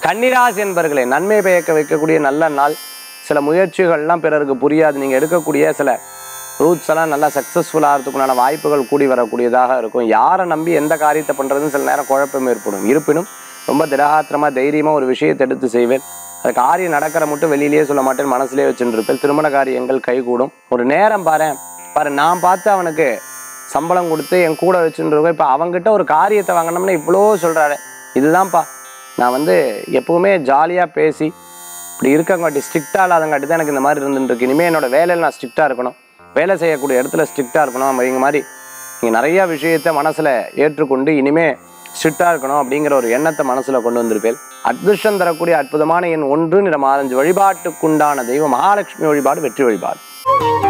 கன்னிராசி என்பர்களே நன்மை பயக்க வைக்கக்கூடிய நல்ல நாள் சில முயற்சிகள்லாம் பிறருக்கு புரியாது நீங்கள் எடுக்கக்கூடிய சில ரூட்ஸ் எல்லாம் நல்லா சக்ஸஸ்ஃபுல் ஆகிறதுக்குண்டான வாய்ப்புகள் கூடி வரக்கூடியதாக இருக்கும் யாரை நம்பி எந்த காரியத்தை பண்ணுறதுன்னு சில நேரம் குழப்பம் ஏற்படும் இருப்பினும் ரொம்ப திடகாத்திரமாக தைரியமாக ஒரு விஷயத்தை எடுத்து செய்வேன் அது காரியம் நடக்கிற மட்டும் வெளியிலேயே சொல்ல மாட்டேன் மனசுலேயே வச்சுட்டு இருப்பேன் திருமண காரியங்கள் கைகூடும் ஒரு நேரம் பாரு பாரு நான் பார்த்து அவனுக்கு சம்பளம் கொடுத்து என் கூட வச்சுட்டு இருக்கோம் இப்போ அவங்ககிட்ட ஒரு காரியத்தை வாங்கினோம்னா இவ்வளோ சொல்கிறாரு இதுதான்ப்பா நான் வந்து எப்பவுமே ஜாலியாக பேசி இப்படி இருக்கங்காட்டி ஸ்ட்ரிக்டாக இல்லாதங்காட்டி தான் எனக்கு இந்த மாதிரி இருந்துட்டு இருக்கு இனிமேல் என்னோட வேலையில் நான் ஸ்ட்ரிக்டாக இருக்கணும் வேலை செய்யக்கூடிய இடத்துல ஸ்ட்ரிக்டாக இருக்கணும் அப்படிங்கிற மாதிரி நீங்கள் நிறையா விஷயத்தை மனசில் ஏற்றுக்கொண்டு இனிமே ஸ்ட்ரிக்டாக இருக்கணும் அப்படிங்கிற ஒரு எண்ணத்தை மனசில் கொண்டு வந்திருப்பேன் அதிர்ஷ்டம் தரக்கூடிய அற்புதமான எண் ஒன்று நிறம் ஆரஞ்சு வழிபாட்டுக்குண்டான தெய்வம் மகாலட்சுமி வழிபாடு வெற்றி வழிபாடு